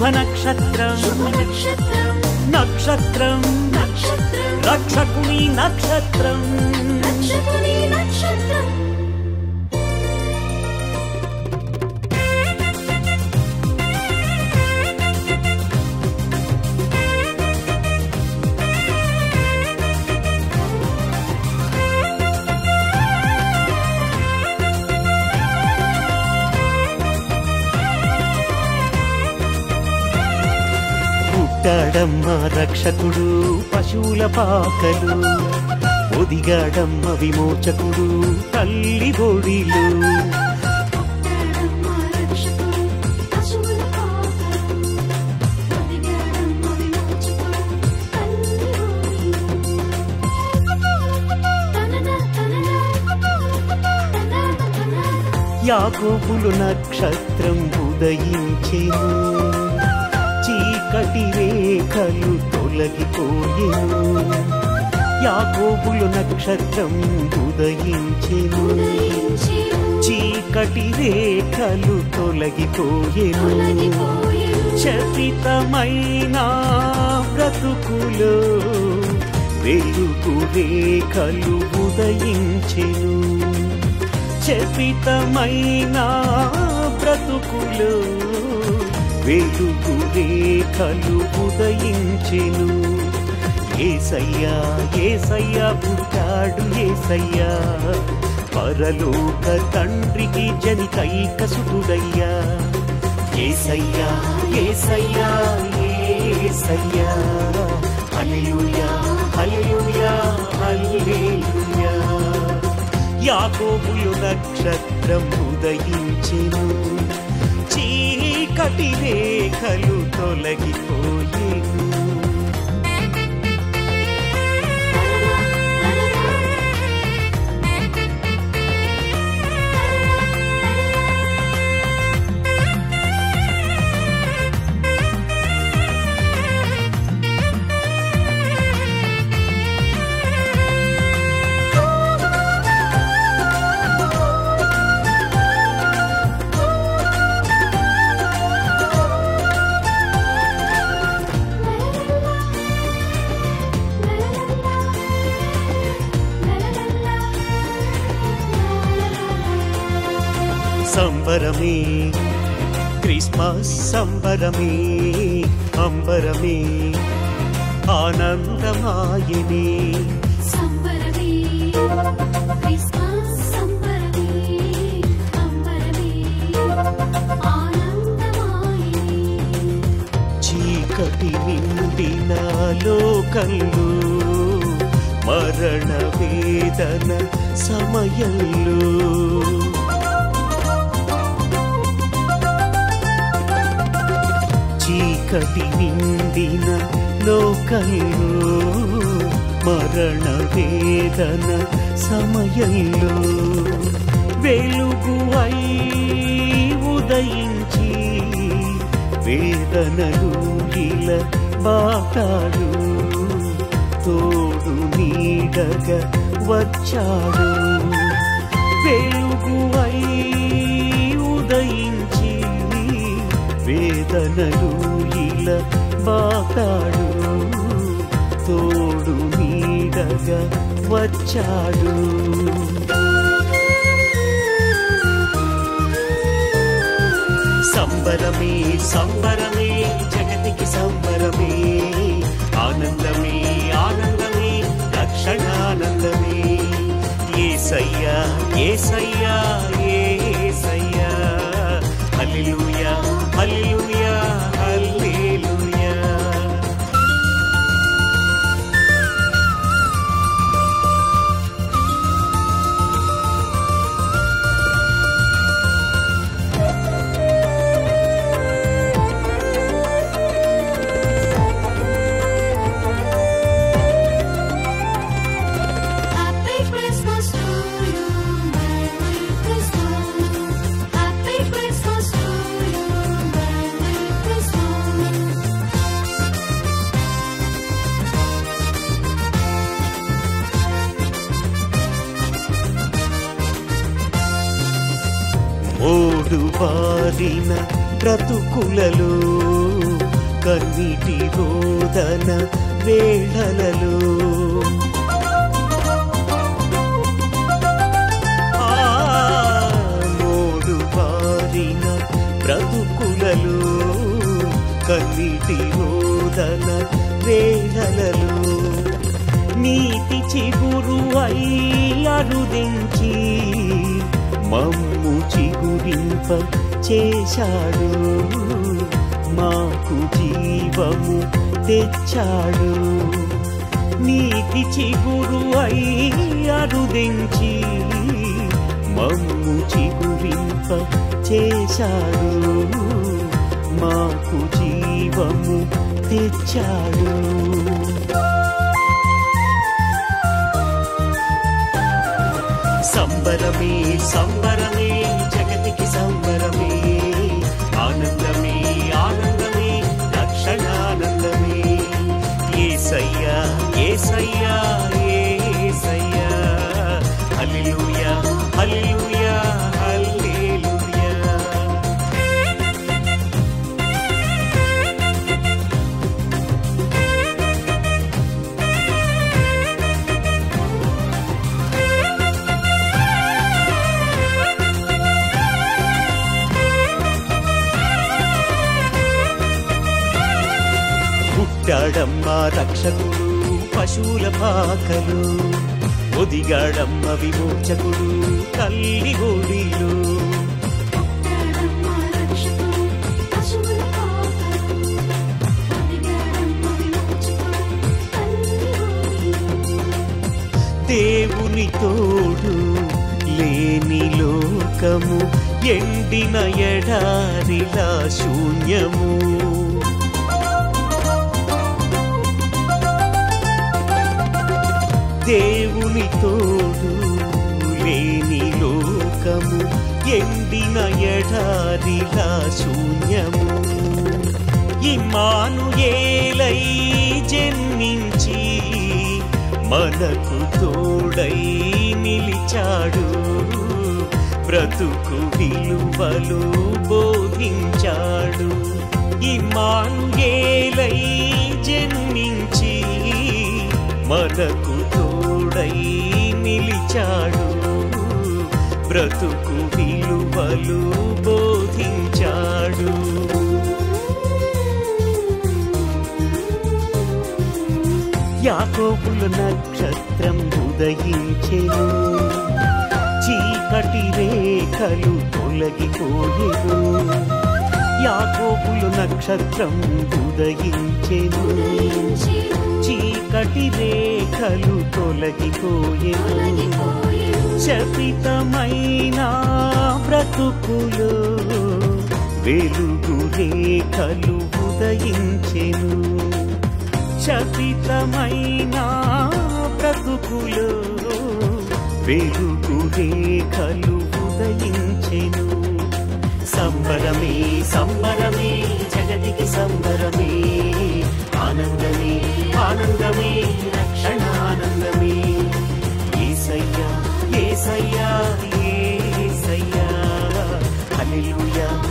నక్షత్రం శుభ నక్షత్రం నక్షత్రం నక్షత్రం రక్షకుని నక్షత్రం రక్షకుని నక్షత్రం పుట్టాడమ్మ రక్షకుడు పశువుల పాకలు ఒదిగాడమ్మ విమోచకుడు తల్లి బొడిలు పుట్టాడమ్మ రక్షకుడు పశువుల పాకలు ఒదిగాడమ్మ విమోచకుడు తల్లి ఒడిలు. తనన తనన తనన తనన యాకోబులు నక్షత్రం ఉదయించెను చీకటి రేఖలు తొలగిపోయెను యాకోబులు నక్షత్రం ఉదయించెను ఉదయించెను చీకటి రేఖలు తొలగిపోయెను తొలగిపోయెను చరితమైన బ్రతుకులో వెలుగు రేఖలు ఉదయించెను చరితమైన బ్రతుకులో వెలుగు రేఖలు ఉదయించెను ఏసయ్యా ఏసయ్యా పుట్టాడు ఏసయ్యా పరలోక తండ్రికి జనికైక సుతుడయ్యా ఏసయ్యా ఏసయ్యా ఏసయ్యా హల్లెలూయా హల్లెలూయా హల్లెలూయా యాకోబులు నక్షత్రం ఉదయించెను చీకటి రేఖలు తొలగిపోయేను సంబరమే క్రిస్మస్ సంబరమే అంబరమే ఆనందమాయనే సంబరమే క్రిస్మస్ సంబరమే అంబరమే ఆనందమాయనే చీకటి నిండిన లోకంలో మరణ వేదన సమయంలో చీకటి నిండిన లోకంలో మరణ వేదన సమయంలో వెలుగు అయి ఉదయించి వేదనలు ఇలా బాటాడు తోడు నీడగా వచ్చాడు వెలుగు అయి ఉదయించి వేదనలు ఇలా బాటాడు తోడు నీడగా వచ్చాడు సంబరమే సంబరమే జగతికి సంబరమే ఆనందమే ఆనందమే రక్షణానందమే ఏసయ్యా ఏసయ్యా ఏసయ్యా హల్లెలూయా హల్లెలూయా హల్లెలూయా Happy Christmas to you, Merry Christmas. Happy Christmas to you, Merry Christmas. మూడు వారిన బ్రతుకులలో కన్నీటి రోదన వేళలలో ఆ మోడు బారిన బ్రతుకులలో కన్నీటి రోదన వేళలలో నీతి చిగురు అయి అరుదించి మమ్ము చిగురింప చేశాడు మాకు జీవము తెచ్చాడు నీతి చిగురు అయి అరుదించి మమ్ము చిగురింప చేశాడు మాకు జీవము తెచ్చాడు సంబరమే సంబరమే జగతికి సంబరమే ఆనందమే ఆనందమే రక్షణానందమే ఏసయ్యా ఏసయ్యా ఏసయ్యా హల్లెలూయా హల్లెలూయా హల్లెలూయా పుట్టాడమ్మ రక్షకుడు పశువుల పాకలు ఒదిగాడమ్మ విమోచకుడు తల్లి ఒడిలో పుట్టాడమ్మ రక్షకుడు పశువుల పాకలు పొదిగాడమ్మ విమోచకుడు తల్లి ఒడిలో దేవుని తోడు లేని లోకము ఎండిన ఎడారిలా శూన్యము దేవుని తోడు లేని లోకము ఎండిన ఎడారిలా శూన్యము ఇమ్మానుయేలై జన్మించి మనకు తోడై నిలిచాడు బ్రతుకు విలువలు బోధించాడు ఇమ్మానుయేలై జన్మించి మనకు తోడై నిలిచాడు బ్రతుకు విలువలు బోధించాడు యాకోబుల నక్షత్రం ఉదయించెను చీకటి రేఖలు తొలగిపోయెను యాకోబుల నక్షత్రం ఉదయించెను చీకటి రేఖలు తొలగిపోయెను శపితమైన బ్రతుకులు వెలుగు రేఖలు ఉదయించెను శపితమైన బ్రతుకులు వెలుగు రేఖలు ఉదయించెను సంబరమే సంబరమే జగతికి సంబరమే ఆనందమే ఆనందమే రక్షణానందమే ఏసయ్యా ఏసయ్యా ఏసయ్యా హల్లెలూయా